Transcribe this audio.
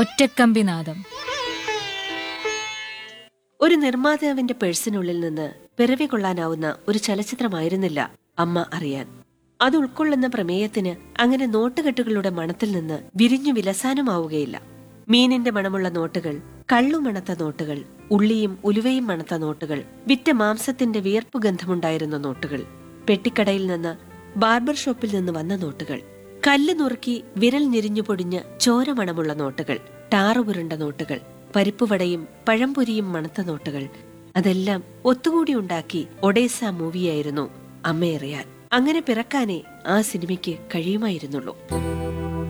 ഒറ്റക്കമ്പിനാദം ഒരു നിർമ്മാതാവിന്റെ പേഴ്സിനുള്ളിൽ നിന്ന് പിറവി കൊള്ളാനാവുന്ന ഒരു ചലച്ചിത്രമായിരുന്നില്ല അമ്മ അറിയാൻ അത് ഉൾക്കൊള്ളുന്ന പ്രമേയത്തിന് അങ്ങനെ നോട്ടുകെട്ടുകളുടെ മണത്തിൽ നിന്ന് വിരിഞ്ഞു വിലസാനുമാവുകയില്ല മീനിന്റെ മണമുള്ള നോട്ടുകൾ കള്ളു മണത്ത നോട്ടുകൾ ഉള്ളിയും ഉലുവയും മണത്ത നോട്ടുകൾ വിറ്റ മാംസത്തിന്റെ വിയർപ്പ് ഗന്ധമുണ്ടായിരുന്ന നോട്ടുകൾ പെട്ടിക്കടയിൽ നിന്ന് ബാർബർ ഷോപ്പിൽ നിന്ന് വന്ന നോട്ടുകൾ കല്ല് നുറുക്കി വിരൽ ഞെരിഞ്ഞു പൊടിഞ്ഞ ചോരമണമുള്ള നോട്ടുകൾ ടാറുപുരുണ്ട നോട്ടുകൾ പരിപ്പുവടയും പഴംപൊരിയും മണത്ത നോട്ടുകൾ അതെല്ലാം ഒത്തുകൂടി ഉണ്ടാക്കി ഒഡേസ മൂവിയായിരുന്നു അമ്മയെറിയാൻ അങ്ങനെ പിറക്കാനേ ആ സിനിമയ്ക്ക് കഴിയുമായിരുന്നുള്ളൂ